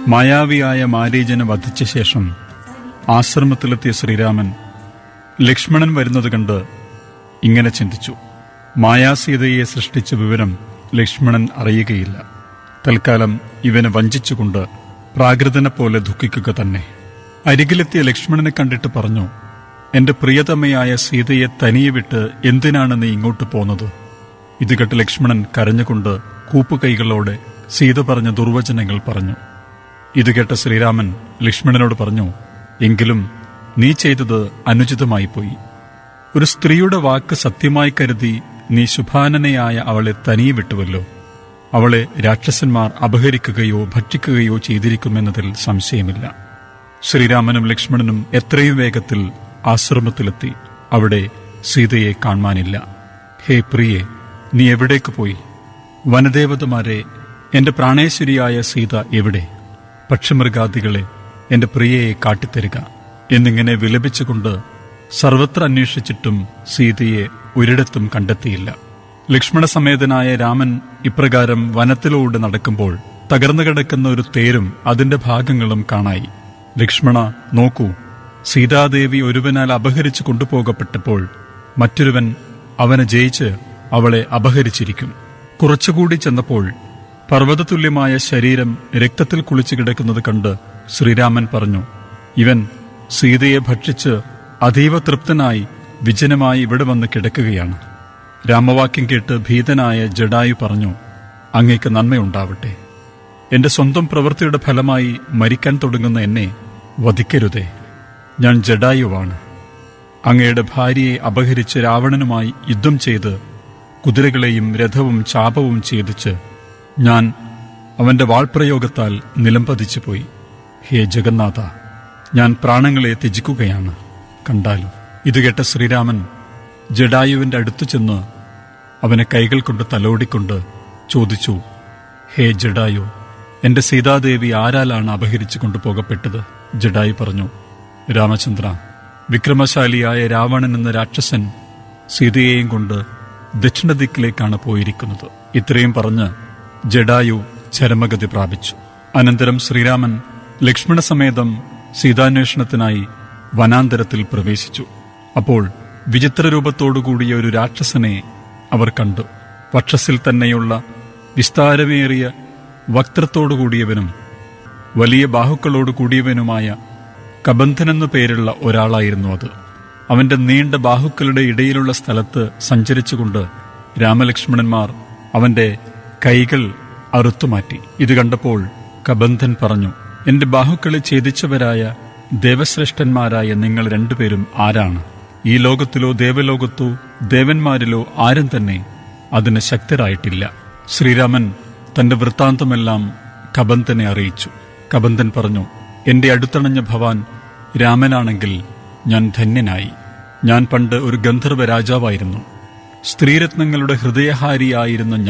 മായാവിയായ മാരീജനെ വധിച്ച ശേഷം ആശ്രമത്തിലെത്തിയ ശ്രീരാമൻ ലക്ഷ്മണൻ വരുന്നത് കണ്ട് ഇങ്ങനെ ചിന്തിച്ചു മായാസീതയെ സൃഷ്ടിച്ച വിവരം ലക്ഷ്മണൻ അറിയുകയില്ല തൽക്കാലം ഇവനെ വഞ്ചിച്ചുകൊണ്ട് പ്രാകൃതനെ പോലെ ദുഃഖിക്കുക തന്നെ അരികിലെത്തിയ ലക്ഷ്മണനെ കണ്ടിട്ട് പറഞ്ഞു എന്റെ പ്രിയതമയായ സീതയെ തനിയെ വിട്ട് എന്തിനാണ് നീ ഇങ്ങോട്ട് പോന്നത് ഇത് കേട്ട് ലക്ഷ്മണൻ കരഞ്ഞുകൊണ്ട് കൂപ്പുകൈകളോടെ സീത പറഞ്ഞ ദുർവചനങ്ങൾ പറഞ്ഞു ഇത് കേട്ട ശ്രീരാമൻ ലക്ഷ്മണനോട് പറഞ്ഞു എങ്കിലും നീ ചെയ്തത് അനുചിതമായി പോയി ഒരു സ്ത്രീയുടെ വാക്ക് സത്യമായി കരുതി നീ ശുഭാനനയായ അവളെ തനിയെ വിട്ടുവല്ലോ അവളെ രാക്ഷസന്മാർ അപഹരിക്കുകയോ ഭക്ഷിക്കുകയോ ചെയ്തിരിക്കുമെന്നതിൽ സംശയമില്ല ശ്രീരാമനും ലക്ഷ്മണനും എത്രയും വേഗത്തിൽ ആശ്രമത്തിലെത്തി അവിടെ സീതയെ കാണാനില്ല ഹേ പ്രിയെ നീ എവിടേക്ക് പോയി വനദേവതമാരെ എന്റെ പ്രാണേശ്വരിയായ സീത എവിടെ പക്ഷിമൃഗാദികളെ എന്റെ പ്രിയയെ കാട്ടിത്തരിക എന്നിങ്ങനെ വിലപിച്ചുകൊണ്ട് സർവത്ര അന്വേഷിച്ചിട്ടും സീതയെ ഒരിടത്തും കണ്ടെത്തിയില്ല ലക്ഷ്മണസമേതനായ രാമൻ ഇപ്രകാരം വനത്തിലൂടെ നടക്കുമ്പോൾ തകർന്നു കിടക്കുന്ന ഒരു തേരും അതിന്റെ ഭാഗങ്ങളും കാണായി ലക്ഷ്മണ നോക്കൂ സീതാദേവി ഒരുവനാൽ അപഹരിച്ചു കൊണ്ടുപോകപ്പെട്ടപ്പോൾ മറ്റൊരുവൻ അവനെ ജയിച്ച് അവളെ അപഹരിച്ചിരിക്കും കുറച്ചുകൂടി ചെന്നപ്പോൾ പർവ്വതതുല്യമായ ശരീരം രക്തത്തിൽ കുളിച്ചു കിടക്കുന്നത് കണ്ട് ശ്രീരാമൻ പറഞ്ഞു ഇവൻ സീതയെ ഭക്ഷിച്ച് അതീവ തൃപ്തനായി വിജനമായി ഇവിടെ വന്ന് കിടക്കുകയാണ് രാമവാക്യം കേട്ട് ഭീതനായ ജഡായു പറഞ്ഞു അങ്ങേക്ക് നന്മയുണ്ടാവട്ടെ എന്റെ സ്വന്തം പ്രവൃത്തിയുടെ ഫലമായി മരിക്കാൻ തുടങ്ങുന്ന എന്നെ വധിക്കരുതേ ഞാൻ ജഡായുവാണ് അങ്ങയുടെ ഭാര്യയെ അപഹരിച്ച് രാവണനുമായി യുദ്ധം ചെയ്ത് കുതിരകളെയും രഥവും ചാപവും ഛേദിച്ച് ഞാൻ അവന്റെ വാൾപ്രയോഗത്താൽ നിലംപതിച്ചു പോയി ഹേ ജഗന്നാഥ ഞാൻ പ്രാണങ്ങളെ ത്യജിക്കുകയാണ് കണ്ടാലും ഇത് കേട്ട ശ്രീരാമൻ ജഡായുവിന്റെ അടുത്തു ചെന്ന് അവനെ കൈകൾ കൊണ്ട് തലോടിക്കൊണ്ട് ചോദിച്ചു ഹേ ജഡായു എന്റെ സീതാദേവി ആരാലാണ് അപഹരിച്ചു കൊണ്ടുപോകപ്പെട്ടത് ജഡായു പറഞ്ഞു രാമചന്ദ്ര വിക്രമശാലിയായ രാവണൻ എന്ന രാക്ഷസൻ സീതയെയും കൊണ്ട് ദക്ഷിണദിക്കിലേക്കാണ് പോയിരിക്കുന്നത് ഇത്രയും പറഞ്ഞ് ജഡായു ചരമഗതി പ്രാപിച്ചു അനന്തരം ശ്രീരാമൻ ലക്ഷ്മണസമേതം സീതാന്വേഷണത്തിനായി വനാന്തരത്തിൽ പ്രവേശിച്ചു അപ്പോൾ വിചിത്ര രൂപത്തോടുകൂടിയ ഒരു രാക്ഷസനെ അവർ കണ്ടു വക്ഷസിൽ തന്നെയുള്ള വിസ്താരമേറിയ വക്ത്രത്തോടുകൂടിയവനും വലിയ ബാഹുക്കളോട് കൂടിയവനുമായ കബന്ധനെന്നു പേരുള്ള ഒരാളായിരുന്നു അത് അവന്റെ നീണ്ട ബാഹുക്കളുടെ ഇടയിലുള്ള സ്ഥലത്ത് സഞ്ചരിച്ചുകൊണ്ട് രാമലക്ഷ്മണന്മാർ അവന്റെ കൈകൾ അറുത്തുമാറ്റി ഇത് കണ്ടപ്പോൾ കബന്ധൻ പറഞ്ഞു എന്റെ ബാഹുക്കളെ ഛേദിച്ചവരായ ദേവശ്രേഷ്ഠന്മാരായ നിങ്ങൾ രണ്ടുപേരും ആരാണ് ഈ ലോകത്തിലോ ദേവലോകത്തോ ദേവന്മാരിലോ ആരും തന്നെ അതിന് ശക്തരായിട്ടില്ല ശ്രീരാമൻ തന്റെ വൃത്താന്തമെല്ലാം കബന്ധനെ അറിയിച്ചു കബന്ധൻ പറഞ്ഞു എന്റെ അടുത്തണഞ്ഞ ഭവാൻ രാമനാണെങ്കിൽ ഞാൻ ധന്യനായി ഞാൻ പണ്ട് ഒരു ഗന്ധർവ രാജാവായിരുന്നു സ്ത്രീരത്നങ്ങളുടെ ഹൃദയഹാരിയായിരുന്ന